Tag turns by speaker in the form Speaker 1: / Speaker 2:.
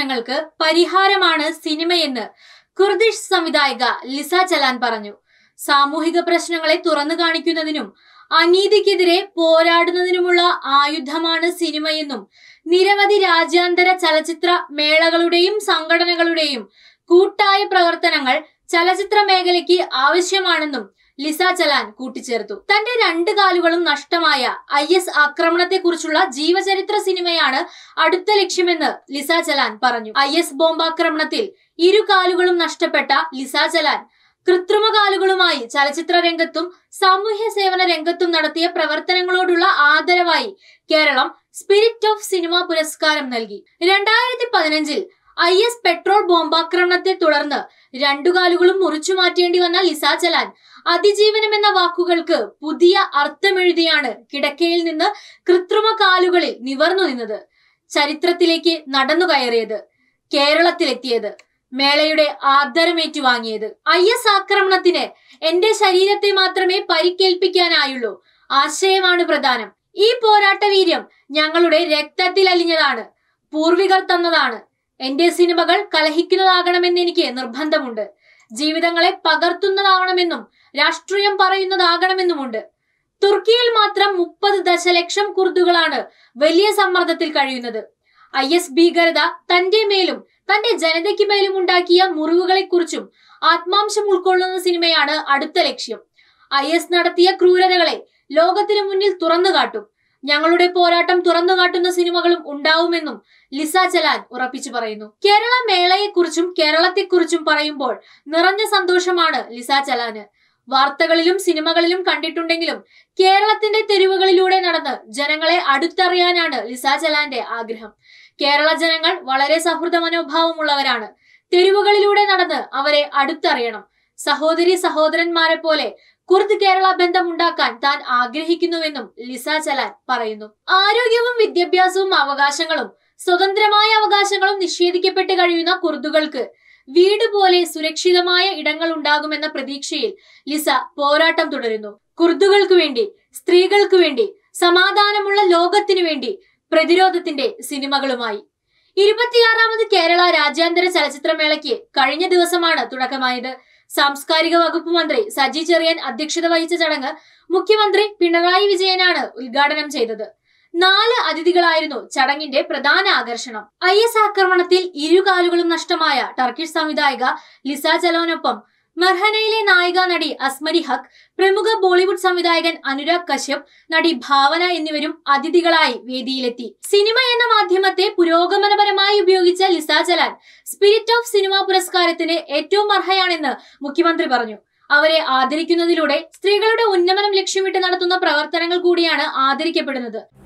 Speaker 1: പ്രശ്നങ്ങൾക്ക് പരിഹാരമാണ് സിനിമയെന്ന് കുർദിഷ് സംവിധായിക ലിസ ചലാൻ പറഞ്ഞു സാമൂഹിക പ്രശ്നങ്ങളെ തുറന്നു കാണിക്കുന്നതിനും അനീതിക്കെതിരെ പോരാടുന്നതിനുമുള്ള ആയുധമാണ് സിനിമയെന്നും നിരവധി രാജ്യാന്തര ചലച്ചിത്ര മേളകളുടെയും സംഘടനകളുടെയും കൂട്ടായ പ്രവർത്തനങ്ങൾ ചലച്ചിത്ര മേഖലയ്ക്ക് ആവശ്യമാണെന്നും ലിസ ചലാൻ കൂട്ടിച്ചേർത്തു തന്റെ രണ്ട് കാലുകളും നഷ്ടമായ ഐ എസ് ആക്രമണത്തെക്കുറിച്ചുള്ള ജീവചരിത്ര സിനിമയാണ് അടുത്ത ലക്ഷ്യമെന്ന് ലിസ ചലാൻ പറഞ്ഞു ഐ എസ് ബോംബാക്രമണത്തിൽ ഇരു കാലുകളും നഷ്ടപ്പെട്ട ലിസ ചലാൻ കൃത്രിമ കാലുകളുമായി ചലച്ചിത്ര രംഗത്തും സാമൂഹ്യ സേവന രംഗത്തും നടത്തിയ പ്രവർത്തനങ്ങളോടുള്ള ആദരവായി കേരളം സ്പിരിറ്റ് ഓഫ് സിനിമ പുരസ്കാരം നൽകി രണ്ടായിരത്തി പതിനഞ്ചിൽ ഐ എസ് പെട്രോൾ ബോംബാക്രമണത്തെ തുടർന്ന് രണ്ടു കാലുകളും മുറിച്ചു മാറ്റേണ്ടി വന്ന ലിസ ചലാൻ അതിജീവനം എന്ന വാക്കുകൾക്ക് പുതിയ അർത്ഥമെഴുതിയാണ് കിടക്കയിൽ നിന്ന് കൃത്രിമ കാലുകളിൽ നിവർന്നു നിന്നത് ചരിത്രത്തിലേക്ക് നടന്നു കയറിയത് കേരളത്തിലെത്തിയത് മേളയുടെ ആദരമേറ്റുവാങ്ങിയത് ഐ എസ് ആക്രമണത്തിന് എന്റെ ശരീരത്തെ മാത്രമേ പരിക്കേൽപ്പിക്കാനായുള്ളൂ ആശയമാണ് പ്രധാനം ഈ പോരാട്ട വീര്യം ഞങ്ങളുടെ രക്തത്തിൽ അലിഞ്ഞതാണ് പൂർവികർ തന്നതാണ് എന്റെ സിനിമകൾ കലഹിക്കുന്നതാകണമെന്ന് എനിക്ക് നിർബന്ധമുണ്ട് ജീവിതങ്ങളെ പകർത്തുന്നതാവണമെന്നും രാഷ്ട്രീയം പറയുന്നതാകണമെന്നുമുണ്ട് തുർക്കിയിൽ മാത്രം മുപ്പത് ദശലക്ഷം കുർദുകളാണ് വലിയ സമ്മർദ്ദത്തിൽ കഴിയുന്നത് ഐ എസ് ഭീകരത തന്റെ മേലും തന്റെ ജനതയ്ക്ക് മേലും ഉണ്ടാക്കിയ മുറിവുകളെക്കുറിച്ചും ആത്മാംശം ഉൾക്കൊള്ളുന്ന സിനിമയാണ് അടുത്ത ലക്ഷ്യം ഐ എസ് നടത്തിയ ക്രൂരതകളെ ലോകത്തിനു മുന്നിൽ തുറന്നു കാട്ടും ഞങ്ങളുടെ പോരാട്ടം തുറന്നു കാട്ടുന്ന സിനിമകളും ഉണ്ടാവുമെന്നും ലിസ ചലാൻ ഉറപ്പിച്ചു പറയുന്നു കേരള മേളയെക്കുറിച്ചും കേരളത്തെക്കുറിച്ചും പറയുമ്പോൾ നിറഞ്ഞ സന്തോഷമാണ് ലിസ ചലാന് വാർത്തകളിലും സിനിമകളിലും കണ്ടിട്ടുണ്ടെങ്കിലും കേരളത്തിന്റെ തെരുവുകളിലൂടെ നടന്ന് ജനങ്ങളെ അടുത്തറിയാനാണ് ലിസ ചലാന്റെ ആഗ്രഹം കേരള ജനങ്ങൾ വളരെ സൗഹൃദ മനോഭാവമുള്ളവരാണ് തെരുവുകളിലൂടെ നടന്ന് അവരെ അടുത്തറിയണം സഹോദരി സഹോദരന്മാരെ പോലെ കുർദ് കേരള ബന്ധം ഉണ്ടാക്കാൻ താൻ ആഗ്രഹിക്കുന്നുവെന്നും ലിസ ചലാൻ പറയുന്നു ആരോഗ്യവും വിദ്യാഭ്യാസവും അവകാശങ്ങളും സ്വതന്ത്രമായ അവകാശങ്ങളും നിഷേധിക്കപ്പെട്ട് കഴിയുന്ന കുർദുകൾക്ക് വീട് പോലെ സുരക്ഷിതമായ ഇടങ്ങൾ ഉണ്ടാകുമെന്ന പ്രതീക്ഷയിൽ ലിസ പോരാട്ടം തുടരുന്നു കുർദുകൾക്ക് വേണ്ടി സ്ത്രീകൾക്ക് വേണ്ടി സമാധാനമുള്ള ലോകത്തിനു വേണ്ടി പ്രതിരോധത്തിന്റെ സിനിമകളുമായി ഇരുപത്തിയാറാമത് കേരള രാജ്യാന്തര ചലച്ചിത്രമേളയ്ക്ക് കഴിഞ്ഞ ദിവസമാണ് തുടക്കമായത് സാംസ്കാരിക വകുപ്പ് മന്ത്രി സജി ചെറിയാൻ അധ്യക്ഷത വഹിച്ച ചടങ്ങ് മുഖ്യമന്ത്രി പിണറായി വിജയനാണ് ഉദ്ഘാടനം ചെയ്തത് നാല് അതിഥികളായിരുന്നു ചടങ്ങിന്റെ പ്രധാന ആകർഷണം ഐ എസ് ആക്രമണത്തിൽ ഇരുകാലുകളും നഷ്ടമായ ടർക്കിഷ് സംവിധായിക ലിസ ചലോനൊപ്പം മെർഹനയിലെ നായിക നടി അസ്മരി ഹക്ക് പ്രമുഖ ബോളിവുഡ് സംവിധായകൻ അനുരാഗ് കശ്യപ് നടി ഭാവന എന്നിവരും അതിഥികളായി വേദിയിലെത്തി സിനിമ എന്ന മാധ്യമത്തെ പുരോഗമനപരമായി ഉപയോഗിച്ച Lisa Calan spirit of cinema പുരസ്കാരത്തിന് ഏറ്റവും അർഹയാണെന്ന് മുഖ്യമന്ത്രി പറഞ്ഞു അവരെ ആദരിക്കുന്നതിലൂടെ സ്ത്രീകളുടെ ഉന്നമനം ലക്ഷ്യമിട്ട് നടത്തുന്ന പ്രവർത്തനങ്ങൾ കൂടിയാണ് ആദരിക്കപ്പെടുന്നത്